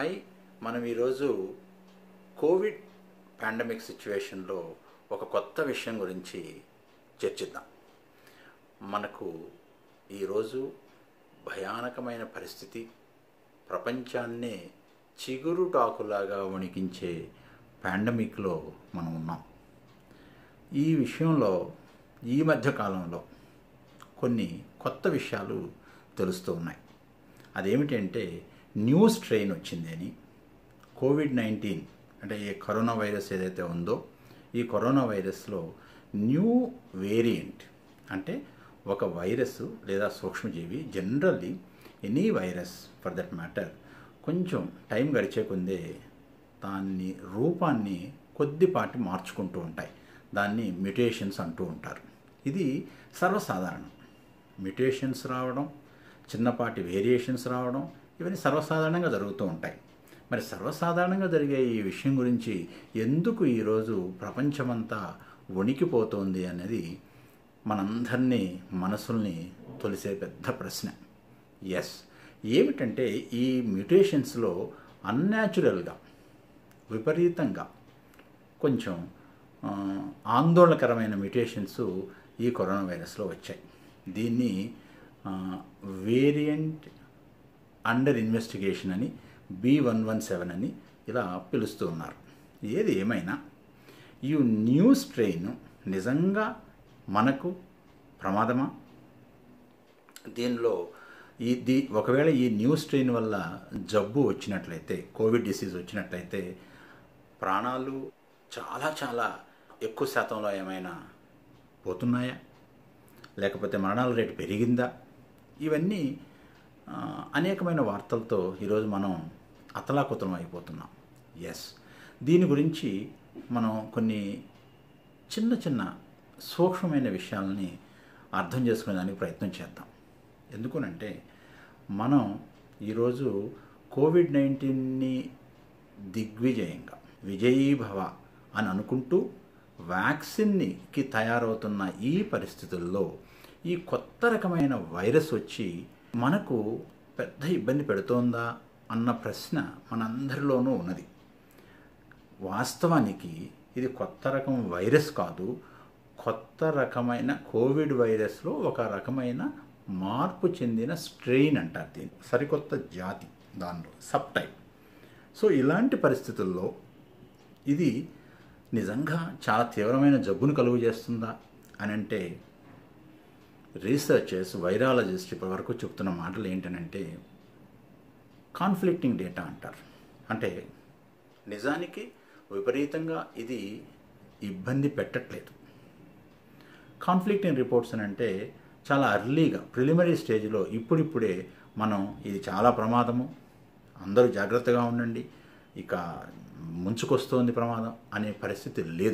hi మనం ఈరోజు Covid pandemic సిచ్యువేషన్లో ఒక కొత్త విషయం గురించి చర్చిద్దాం మనకు ఈరోజు భయానకమైన పరిస్థితి ప్రపంచాన్నే చిగురుటాకులాగా వణికించే పాండమిక్లో మనం ఉన్నాం ఈ విషయంలో ఈ మధ్య కాలంలో కొన్ని కొత్త విషయాలు తెలుస్తూ ఉన్నాయి అదేమిటంటే న్యూ స్ట్రెయిన్ వచ్చింది అని కోవిడ్ నైన్టీన్ అంటే ఈ కరోనా వైరస్ ఏదైతే ఉందో ఈ కరోనా వైరస్లో న్యూ వేరియంట్ అంటే ఒక వైరస్ లేదా సూక్ష్మజీవి generally any virus for that matter కొంచెం టైం గడిచే కొందే దాన్ని రూపాన్ని కొద్దిపాటి మార్చుకుంటూ ఉంటాయి దాన్ని మ్యుటేషన్స్ అంటూ ఉంటారు ఇది సర్వసాధారణం మ్యుటేషన్స్ రావడం చిన్నపాటి వేరియేషన్స్ రావడం ఇవన్నీ సర్వసాధారణంగా జరుగుతూ ఉంటాయి మరి సర్వసాధారణంగా జరిగే ఈ విషయం గురించి ఎందుకు ఈరోజు ప్రపంచమంతా వణికిపోతోంది అనేది మనందరినీ మనసుల్ని తొలిసే పెద్ద ప్రశ్న ఎస్ ఏమిటంటే ఈ మ్యుటేషన్స్లో అన్యాచురల్గా విపరీతంగా కొంచెం ఆ, ఆందోళనకరమైన మ్యుటేషన్స్ ఈ కరోనా వైరస్లో వచ్చాయి దీన్ని వేరియంట్ అండర్ ఇన్వెస్టిగేషన్ అని బి వన్ వన్ సెవెన్ అని ఇలా పిలుస్తూ ఉన్నారు ఏది ఏమైనా ఈ న్యూ స్ట్రెయిన్ నిజంగా మనకు ప్రమాదమా దీనిలో ఈ దీ ఒకవేళ ఈ న్యూ స్ట్రెయిన్ వల్ల జబ్బు వచ్చినట్లయితే కోవిడ్ డిసీజ్ వచ్చినట్లయితే ప్రాణాలు చాలా చాలా ఎక్కువ శాతంలో ఏమైనా పోతున్నాయా లేకపోతే మరణాల రేటు పెరిగిందా ఇవన్నీ ఆ, అనేకమైన వార్తలతో ఈరోజు మనం అతలాకుతలం అయిపోతున్నాం ఎస్ దీని గురించి మనం కొన్ని చిన్న చిన్న సూక్ష్మమైన విషయాలని అర్థం చేసుకునేదానికి ప్రయత్నం చేద్దాం ఎందుకునంటే మనం ఈరోజు కోవిడ్ నైన్టీన్ని దిగ్విజయంగా విజయీభవ అని అనుకుంటూ వ్యాక్సిన్కి తయారవుతున్న ఈ పరిస్థితుల్లో ఈ కొత్త రకమైన వైరస్ వచ్చి మనకు పెద్ద ఇబ్బంది పెడుతోందా అన్న ప్రశ్న మనందరిలోనూ ఉన్నది వాస్తవానికి ఇది కొత్త రకం వైరస్ కాదు కొత్త రకమైన కోవిడ్ వైరస్లో ఒక రకమైన మార్పు చెందిన స్ట్రెయిన్ అంటారు దీన్ని సరికొత్త జాతి దానిలో సబ్ టైప్ సో ఇలాంటి పరిస్థితుల్లో ఇది నిజంగా చాలా తీవ్రమైన జబ్బును కలుగు చేస్తుందా అని అంటే రీసెర్చర్స్ వైరాలజిస్ట్ ఇప్పటివరకు చెప్తున్న మాటలు ఏంటనంటే కాన్ఫ్లిక్టింగ్ డేటా అంటారు అంటే నిజానికి విపరీతంగా ఇది ఇబ్బంది పెట్టట్లేదు కాన్ఫ్లిక్టింగ్ రిపోర్ట్స్ అని అంటే చాలా అర్లీగా ప్రిలిమినరీ స్టేజ్లో ఇప్పుడిప్పుడే మనం ఇది చాలా ప్రమాదము అందరూ జాగ్రత్తగా ఉండండి ఇక ముంచుకొస్తోంది ప్రమాదం అనే పరిస్థితి లేదు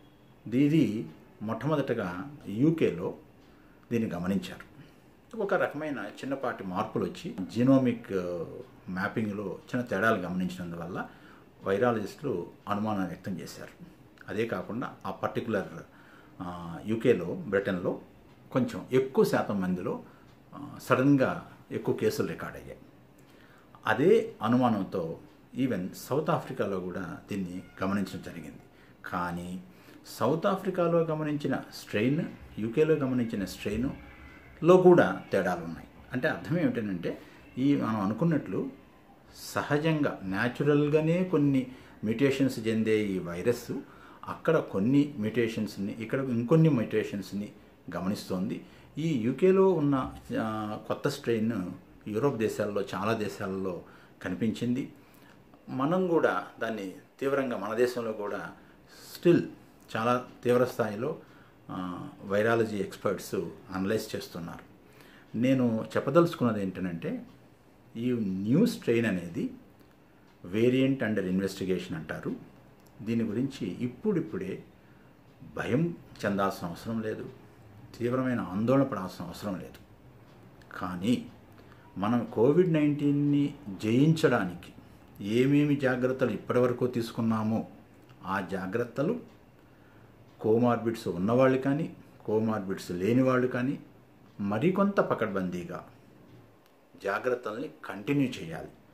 ఇది మొట్టమొదటగా యూకేలో దీన్ని గమనించారు ఒక రకమైన చిన్నపాటి మార్పులు వచ్చి జీనోమిక్ మ్యాపింగ్లో చిన్న తేడాలు గమనించినందువల్ల వైరాలజిస్టులు అనుమానం వ్యక్తం చేశారు అదే కాకుండా ఆ పర్టికులర్ యూకేలో బ్రిటన్లో కొంచెం ఎక్కువ శాతం మందిలో సడన్గా ఎక్కువ కేసులు రికార్డ్ అయ్యాయి అదే అనుమానంతో ఈవెన్ సౌత్ ఆఫ్రికాలో కూడా దీన్ని గమనించడం జరిగింది కానీ సౌత్ ఆఫ్రికాలో గమనించిన స్ట్రెయిన్ యూకేలో గమనించిన స్ట్రెయిన్లో కూడా తేడాలు ఉన్నాయి అంటే అర్థం ఏమిటంటే ఈ మనం అనుకున్నట్లు సహజంగా న్యాచురల్గానే కొన్ని మ్యూటేషన్స్ చెందే ఈ వైరస్ అక్కడ కొన్ని మ్యూటేషన్స్ని ఇక్కడ ఇంకొన్ని మ్యూటేషన్స్ని గమనిస్తోంది ఈ యూకేలో ఉన్న ఆ, కొత్త స్ట్రెయిన్ యూరోప్ దేశాల్లో చాలా దేశాల్లో కనిపించింది మనం కూడా దాన్ని తీవ్రంగా మన దేశంలో కూడా స్టిల్ చాలా తీవ్ర స్థాయిలో ఆ, వైరాలజీ ఎక్స్పర్ట్స్ అనలైజ్ చేస్తున్నారు నేను చెప్పదలుచుకున్నది ఏంటంటే ఈ న్యూ స్ట్రెయిన్ అనేది వేరియంట్ అండర్ ఇన్వెస్టిగేషన్ అంటారు దీని గురించి ఇప్పుడిప్పుడే భయం చెందాల్సిన అవసరం లేదు తీవ్రమైన ఆందోళన పడాల్సిన అవసరం లేదు కానీ మనం కోవిడ్ నైన్టీన్ని జయించడానికి ఏమేమి జాగ్రత్తలు ఇప్పటివరకు తీసుకున్నామో ఆ జాగ్రత్తలు కోమార్బిడ్స్ ఉన్నవాళ్ళు కానీ కోమార్బిడ్స్ లేని వాళ్ళు కానీ మరికొంత పకడ్బందీగా జాగ్రత్తల్ని కంటిన్యూ చేయాలి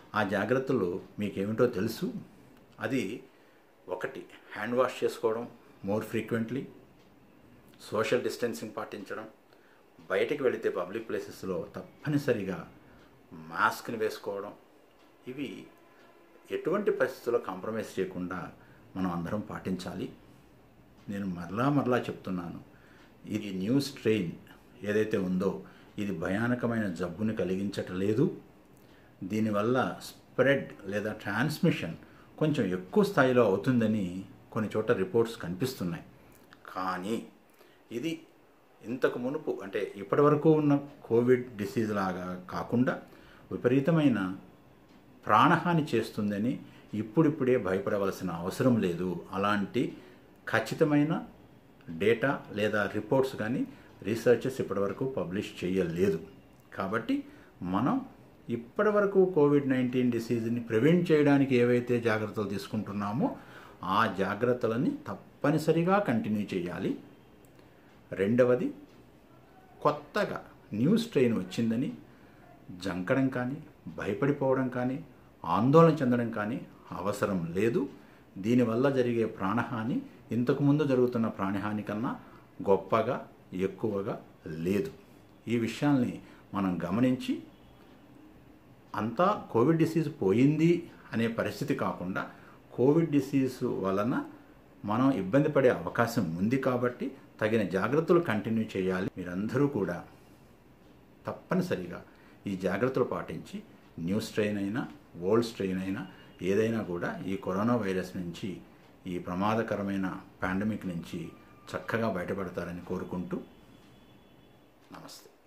ఆ జాగ్రత్తలు మీకేమిటో తెలుసు అది ఒకటి హ్యాండ్ వాష్ చేసుకోవడం మోర్ ఫ్రీక్వెంట్లీ సోషల్ డిస్టెన్సింగ్ పాటించడం బయటికి వెళితే పబ్లిక్ ప్లేసెస్లో తప్పనిసరిగా మాస్క్ని వేసుకోవడం ఇవి ఎటువంటి పరిస్థితుల్లో కాంప్రమైజ్ చేయకుండా మనం అందరం పాటించాలి నేను మరలా మరలా చెప్తున్నాను ఇది న్యూ స్ట్రెయిన్ ఏదైతే ఉందో ఇది భయానకమైన జబ్బుని కలిగించటలేదు దీనివల్ల స్ప్రెడ్ లేదా ట్రాన్స్మిషన్ కొంచెం ఎక్కువ స్థాయిలో అవుతుందని కొన్ని చోట్ల రిపోర్ట్స్ కనిపిస్తున్నాయి కానీ ఇది ఇంతకు మునుపు అంటే ఇప్పటి వరకు ఉన్న కోవిడ్ డిసీజ్ లాగా కాకుండా విపరీతమైన ప్రాణహాని చేస్తుందని ఇప్పుడిప్పుడే భయపడవలసిన అవసరం లేదు అలాంటి ఖచ్చితమైన డేటా లేదా రిపోర్ట్స్ కానీ రీసెర్చెస్ ఇప్పటివరకు పబ్లిష్ చేయలేదు కాబట్టి మనం ఇప్పటివరకు కోవిడ్ నైన్టీన్ డిసీజ్ని ప్రివెంట్ చేయడానికి ఏవైతే జాగ్రత్తలు తీసుకుంటున్నామో ఆ జాగ్రత్తలని తప్పనిసరిగా కంటిన్యూ చేయాలి రెండవది కొత్తగా న్యూ స్ట్రెయిన్ వచ్చిందని జంకడం కానీ భయపడిపోవడం కానీ ఆందోళన చెందడం కానీ అవసరం లేదు దీనివల్ల జరిగే ప్రాణహాని ఇంతకుముందు జరుగుతున్న ప్రాణహాని కన్నా గొప్పగా ఎక్కువగా లేదు ఈ విషయాల్ని మనం గమనించి అంతా కోవిడ్ డిసీజ్ పోయింది అనే పరిస్థితి కాకుండా కోవిడ్ డిసీజ్ వలన మనం ఇబ్బంది పడే అవకాశం ఉంది కాబట్టి తగిన జాగ్రత్తలు కంటిన్యూ చేయాలి మీరందరూ కూడా తప్పనిసరిగా ఈ జాగ్రత్తలు పాటించి న్యూ స్ట్రెయిన్ అయినా ఓల్డ్ స్ట్రెయిన్ అయినా ఏదైనా కూడా ఈ కరోనా వైరస్ నుంచి ఈ ప్రమాదకరమైన పాండమిక్ నుంచి చక్కగా బయటపడతారని కోరుకుంటూ నమస్తే